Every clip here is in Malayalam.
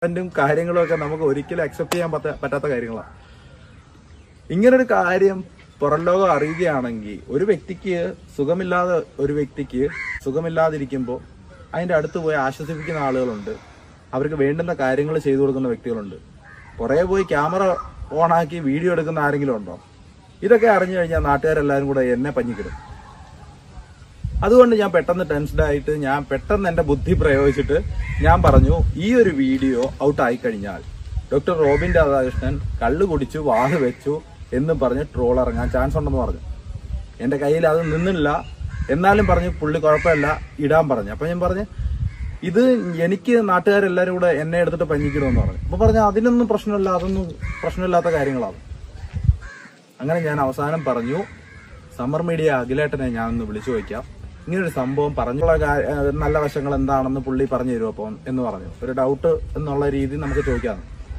കണ്ടന്റും കാര്യങ്ങളും ഒക്കെ നമുക്ക് ഒരിക്കലും അക്സെപ്റ്റ് ചെയ്യാൻ പറ്റാ- പറ്റാത്ത കാര്യങ്ങളാണ് ഇങ്ങനൊരു കാര്യം പുറം ലോകം അറിയുകയാണെങ്കിൽ ഒരു വ്യക്തിക്ക് സുഖമില്ലാതെ ഒരു വ്യക്തിക്ക് സുഖമില്ലാതിരിക്കുമ്പോൾ അതിന്റെ അടുത്ത് പോയി ആശ്വസിപ്പിക്കുന്ന ആളുകളുണ്ട് അവർക്ക് വേണ്ടുന്ന കാര്യങ്ങൾ ചെയ്തു കൊടുക്കുന്ന വ്യക്തികളുണ്ട് പുറകെ പോയി ക്യാമറ ഓണാക്കി വീഡിയോ എടുക്കുന്ന ആരെങ്കിലും ഉണ്ടോ ഇതൊക്കെ അറിഞ്ഞു കഴിഞ്ഞാൽ നാട്ടുകാരെല്ലാവരും കൂടെ എന്നെ പഞ്ഞിക്കിടും അതുകൊണ്ട് ഞാൻ പെട്ടെന്ന് ടെൻസ്ഡ് ആയിട്ട് ഞാൻ പെട്ടെന്ന് എന്റെ ബുദ്ധി പ്രയോഗിച്ചിട്ട് ഞാൻ പറഞ്ഞു ഈ ഒരു വീഡിയോ ഔട്ട് ആയി കഴിഞ്ഞാൽ ഡോക്ടർ റോബിൻ രാധാകൃഷ്ണൻ കള്ളു കുടിച്ചു വാഹ് വെച്ചു എന്ന് പറഞ്ഞ് ട്രോൾ ഇറങ്ങാൻ ചാൻസ് ഉണ്ടെന്ന് പറഞ്ഞു എന്റെ കയ്യിൽ അത് നിന്നില്ല എന്നാലും പറഞ്ഞു പുള്ളി കുഴപ്പമില്ല ഇടാൻ പറഞ്ഞു അപ്പൊ ഞാൻ പറഞ്ഞു ഇത് എനിക്ക് നാട്ടുകാരെല്ലാരും കൂടെ എന്നെ എടുത്തിട്ട് പഞ്ഞിക്കണമെന്ന് പറഞ്ഞു അപ്പൊ പറഞ്ഞു അതിനൊന്നും പ്രശ്നമില്ല അതൊന്നും പ്രശ്നമില്ലാത്ത കാര്യങ്ങളാണ് അങ്ങനെ ഞാൻ അവസാനം പറഞ്ഞു സമ്മർ മീഡിയ അഖിലേട്ടനെ ഞാൻ ഒന്ന് വിളിച്ചു വയ്ക്കാം ഇങ്ങനൊരു സംഭവം പറഞ്ഞുള്ള കാ- ഏഹ് നല്ല വശങ്ങൾ എന്താണെന്ന് പുള്ളി പറഞ്ഞു തരും അപ്പം എന്ന് പറഞ്ഞു ഒരു ഡൗട്ട് എന്നുള്ള രീതി നമുക്ക് ചോദിക്കാം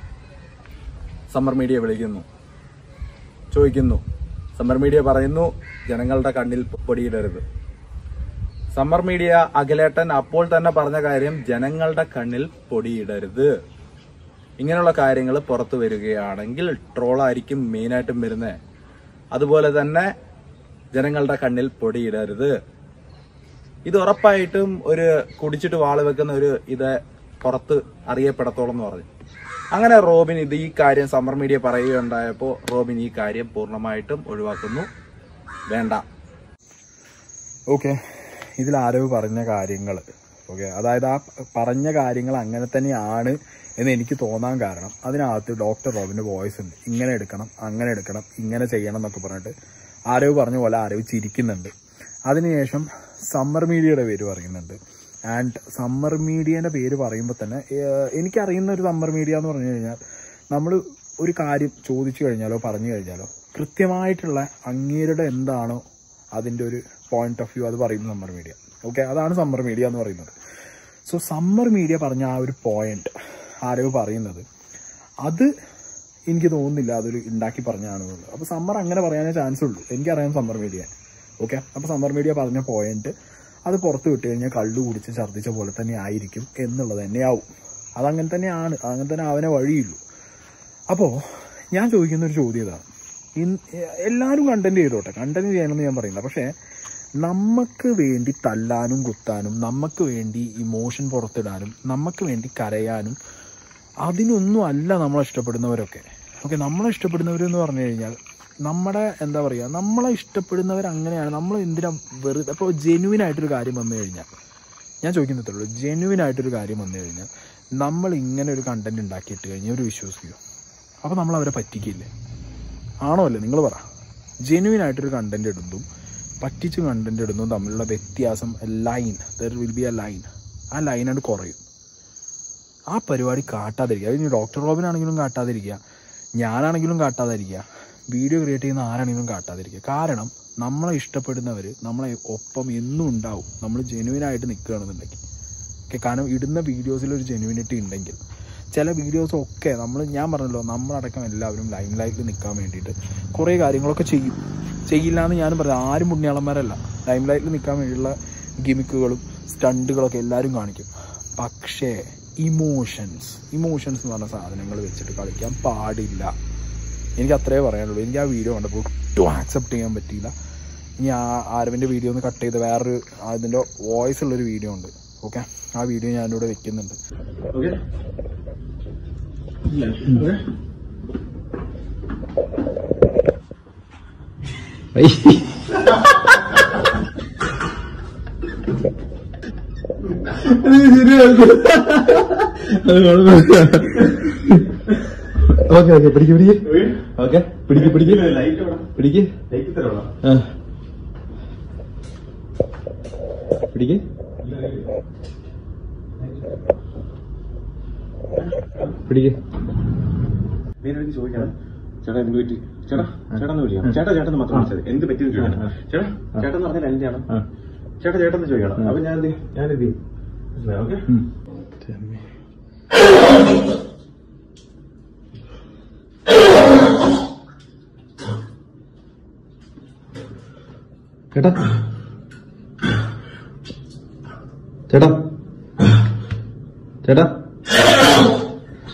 സമ്മർ മീഡിയ വിളിക്കുന്നു ചോദിക്കുന്നു സമ്മർ മീഡിയ പറയുന്നു ജനങ്ങളുടെ കണ്ണിൽ പൊടിയിടരുത് സമ്മർ മീഡിയ അഖിലേട്ടൻ അപ്പോൾ തന്നെ പറഞ്ഞ കാര്യം ജനങ്ങളുടെ കണ്ണിൽ പൊടിയിടരുത് ഇങ്ങനെയുള്ള കാര്യങ്ങൾ പുറത്തു വരികയാണെങ്കിൽ ട്രോളായിരിക്കും മെയിനായിട്ടും വരുന്നത് അതുപോലെ തന്നെ ജനങ്ങളുടെ കണ്ണിൽ പൊടിയിടരുത് ഇത് ഉറപ്പായിട്ടും ഒരു കുടിച്ചിട്ട് വാള് വെക്കുന്ന ഒരു ഇത് പുറത്ത് അറിയപ്പെടത്തോളം എന്ന് പറഞ്ഞു അങ്ങനെ റോബിൻ ഇത് ഈ കാര്യം സമ്മർ മീഡിയ പറയുകയുണ്ടായപ്പോൾ റോബിൻ ഈ കാര്യം പൂർണ്ണമായിട്ടും ഒഴിവാക്കുന്നു വേണ്ട ഓക്കെ ഇതിൽ ആരോ പറഞ്ഞ കാര്യങ്ങൾ ഓക്കെ അതായത് ആ പറഞ്ഞ കാര്യങ്ങൾ അങ്ങനെ തന്നെയാണ് എന്ന് എനിക്ക് തോന്നാൻ കാരണം അതിനകത്ത് ഡോക്ടർ റോബിന്റെ വോയിസ് ഉണ്ട് ഇങ്ങനെ എടുക്കണം അങ്ങനെ എടുക്കണം ഇങ്ങനെ ചെയ്യണം എന്നൊക്കെ പറഞ്ഞിട്ട് ആരോ പറഞ്ഞ പോലെ ആരോ ചിരിക്കുന്നുണ്ട് അതിനുശേഷം സമ്മർ മീഡിയയുടെ പേര് പറയുന്നുണ്ട് ആൻഡ് സമ്മർ മീഡിയയുടെ പേര് പറയുമ്പോൾ തന്നെ ഏഹ്, എനിക്കറിയുന്ന ഒരു സമ്മർ മീഡിയ എന്ന് പറഞ്ഞു കഴിഞ്ഞാൽ നമ്മൾ ഒരു കാര്യം ചോദിച്ചു കഴിഞ്ഞാലോ പറഞ്ഞു കഴിഞ്ഞാലോ കൃത്യമായിട്ടുള്ള അങ്ങേരുടെ എന്താണോ അതിൻ്റെ ഒരു പോയിന്റ് ഓഫ് വ്യൂ അത് പറയുന്നത് സമ്മർ മീഡിയ ഓക്കെ അതാണ് സമ്മർ മീഡിയ എന്ന് പറയുന്നത് സോ സമ്മർ മീഡിയ പറഞ്ഞ ആ ഒരു പോയിന്റ് ആരോ പറയുന്നത് അത് എനിക്ക് തോന്നുന്നില്ല അതൊരു ഉണ്ടാക്കി പറഞ്ഞാണെന്നുള്ളത് അപ്പോൾ സമ്മർ അങ്ങനെ പറയാനേ ചാൻസ് ഉള്ളൂ എനിക്കറിയാം സമ്മർ മീഡിയ ഓക്കെ അപ്പോൾ സമ്മർ മീഡിയ പറഞ്ഞ പോയിന്റ് അത് പുറത്ത് വിട്ട് കഴിഞ്ഞാൽ കള്ളു കുടിച്ച് ഛർദ്ദിച്ച പോലെ തന്നെ ആയിരിക്കും എന്നുള്ളത് തന്നെയാവും അതങ്ങനെ തന്നെയാണ് അങ്ങനെ തന്നെ അവനെ വഴിയുള്ളൂ അപ്പോൾ ഞാൻ ചോദിക്കുന്ന ഒരു ചോദ്യം ഇതാണ് ഇൻ- എല്ലാവരും കണ്ടന്റ് ചെയ്തോട്ടെ കണ്ടന്റ് ചെയ്യണമെന്ന് ഞാൻ പറയുന്നില്ല പക്ഷേ നമുക്ക് വേണ്ടി തല്ലാനും കുത്താനും നമുക്ക് വേണ്ടി ഇമോഷൻ പുറത്തിടാനും നമുക്ക് വേണ്ടി കരയാനും അതിനൊന്നും അല്ല നമ്മളെ ഇഷ്ടപ്പെടുന്നവരൊക്കെ ഓക്കെ നമ്മളെ ഇഷ്ടപ്പെടുന്നവരെന്ന് പറഞ്ഞു കഴിഞ്ഞാൽ നമ്മുടെ എന്താ പറയുക നമ്മളെ ഇഷ്ടപ്പെടുന്നവർ അങ്ങനെയാണ് നമ്മൾ എന്തിനാ വെറുതെ അപ്പോൾ ജെനുവിൻ ആയിട്ടൊരു കാര്യം വന്നു കഴിഞ്ഞാൽ ഞാൻ ചോദിക്കുന്നതേ ഉള്ളൂ ജെനുവിൻ ആയിട്ടൊരു കാര്യം വന്നു കഴിഞ്ഞാൽ നമ്മൾ ഇങ്ങനെ ഒരു കണ്ടന്റ് ഉണ്ടാക്കിയിട്ട് കഴിഞ്ഞാൽ അവർ വിശ്വസിക്കുമോ അപ്പോൾ നമ്മൾ അവരെ പറ്റിക്കില്ലേ ആണോ അല്ലേ നിങ്ങൾ പറ ജെനുവിൻ ആയിട്ടൊരു കണ്ടന്റ് ഇടുന്നതും പറ്റിച്ച് കണ്ടന്റ് ഇടുന്നതും തമ്മിലുള്ള വ്യത്യാസം line there will be a line ആ ലൈനാണ് കുറയും ആ പരിപാടി കാട്ടാതിരിക്കുക അത് ഇനി ഡോക്ടർ റോബിൻ ആണെങ്കിലും കാട്ടാതിരിക്കുക ഞാനാണെങ്കിലും കാട്ടാതിരിക്കുക വീഡിയോ ക്രിയേറ്റ് ചെയ്യുന്ന ആരാണെങ്കിലും കാട്ടാതിരിക്കുക കാരണം നമ്മളെ ഇഷ്ടപ്പെടുന്നവർ നമ്മളെ ഒപ്പം എന്നും ഉണ്ടാവും നമ്മൾ ജെനുവിനായിട്ട് നിൽക്കുകയാണെന്നുണ്ടെങ്കിൽ ഓക്കെ കാരണം ഇടുന്ന വീഡിയോസിൽ ഒരു ജെനുവിനിറ്റി ഉണ്ടെങ്കിൽ ചില വീഡിയോസ് ഒക്കെ നമ്മൾ ഞാൻ പറഞ്ഞല്ലോ നമ്മളടക്കം എല്ലാവരും ലൈം ലൈറ്റിൽ നിൽക്കാൻ വേണ്ടിയിട്ട് കുറേ കാര്യങ്ങളൊക്കെ ചെയ്യും ചെയ്യില്ല എന്ന് ഞാനും പറയാം ആരും പുണ്യാളന്മാരല്ല ലൈം ലൈറ്റിൽ നിൽക്കാൻ വേണ്ടിയുള്ള ഗിമിക്കുകളും സ്റ്റണ്ടുകളൊക്കെ എല്ലാവരും കാണിക്കും പക്ഷേ ഇമോഷൻസ് ഇമോഷൻസ് എന്ന് പറഞ്ഞ സാധനങ്ങൾ വെച്ചിട്ട് കളിക്കാൻ പാടില്ല എനിക്ക് അത്രേ പറയാനുള്ളൂ എനിക്ക് ആ വീഡിയോ കണ്ടപ്പോൾ ഒട്ടും ആക്സെപ്റ്റ് ചെയ്യാൻ പറ്റിയില്ല ഇനി ആ ആരവിൻ്റെ വീഡിയോ ഒന്ന് കട്ട് ചെയ്ത് വേറൊരു അതിൻ്റെ വോയിസ് ഉള്ളൊരു വീഡിയോ ഉണ്ട് ഓക്കെ ആ വീഡിയോ ഞാനിവിടെ വെക്കുന്നുണ്ട് Okay? Yeah. Okay? Okay okay പിടിക്ക് പിടിക്ക് ഓക്കെ പിടിക്ക് പിടിക്ക് ലൈറ്റ് വേണം പിടിക്ക് ലൈറ്റ് തരണം ആ. പിടിക്ക് പിടിക്ക് നേരെ ചോദിക്കണം ചേട്ടാ എന്ത് പറ്റി ചേട്ടാ ചേട്ടാ എന്ന് വിളിക്കണം ചേട്ടാ ചേട്ടൻ എന്ന് മാത്രം വിളിച്ചത് എന്ത് പറ്റി ചോദിക്കണം ചേട്ടാ ചേട്ടൻ എന്ന് പറഞ്ഞാൽ എന്റെയാണ് ആ. ചേട്ടാ ചേട്ടൻ എന്ന് ചോദിക്കണം അപ്പൊ ഞാൻ എന്ത് ചെയ്യും? ഞാൻ എന്ത് ചെയ്യും ഓക്കെ ഉം. ചേട്ടാ ചേട്ടാ ചേട്ടാ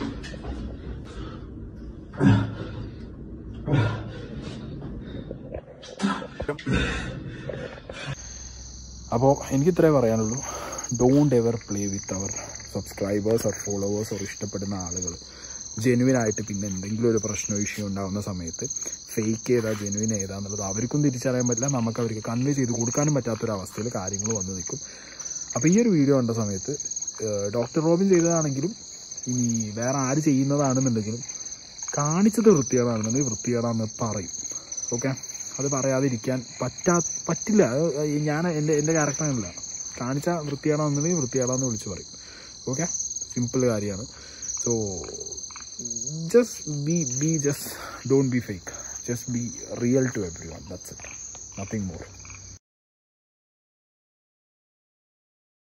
അപ്പോൾ എനിക്ക് ഇത്രേ പറയാനുള്ളൂ don't ever play with our subscribers or followers or ഇഷ്ടപ്പെടുന്ന ആളുകൾ ജെനുവിൻ ആയിട്ട് പിന്നെ എന്തെങ്കിലും ഒരു പ്രശ്നമോ ഇഷ്യൂ ഉണ്ടാകുന്ന സമയത്ത് ഫേക്ക് ഏതാ ജെനുവിൻ ഏതാന്നുള്ളത് അവർക്കും തിരിച്ചറിയാൻ പറ്റില്ല നമുക്ക് അവർക്ക് കൺവേ ചെയ്ത് കൊടുക്കാനും പറ്റാത്തൊരവസ്ഥയിൽ കാര്യങ്ങൾ വന്ന് നിൽക്കും അപ്പോൾ ഈ ഒരു വീഡിയോ കണ്ട സമയത്ത് ഡോക്ടർ റോബിൻ ചെയ്തതാണെങ്കിലും ഇനി വേറെ ആര് ചെയ്യുന്നതാണെന്നുണ്ടെങ്കിലും കാണിച്ചത് വൃത്തികേടാണെന്നുണ്ടെങ്കിൽ വൃത്തികേടാന്ന് പറയും ഓക്കെ അത് പറയാതിരിക്കാൻ പറ്റാ പറ്റില്ല അത് ഞാൻ എൻ്റെ എൻ്റെ ക്യാരക്ടറല്ല കാണിച്ച വൃത്തികേടാണെന്നുണ്ടെങ്കിൽ വൃത്തികേടാന്ന് വിളിച്ച് പറയും ഓക്കെ സിമ്പിൾ കാര്യമാണ് so just be be just don't be fake just be real to everyone that's it nothing more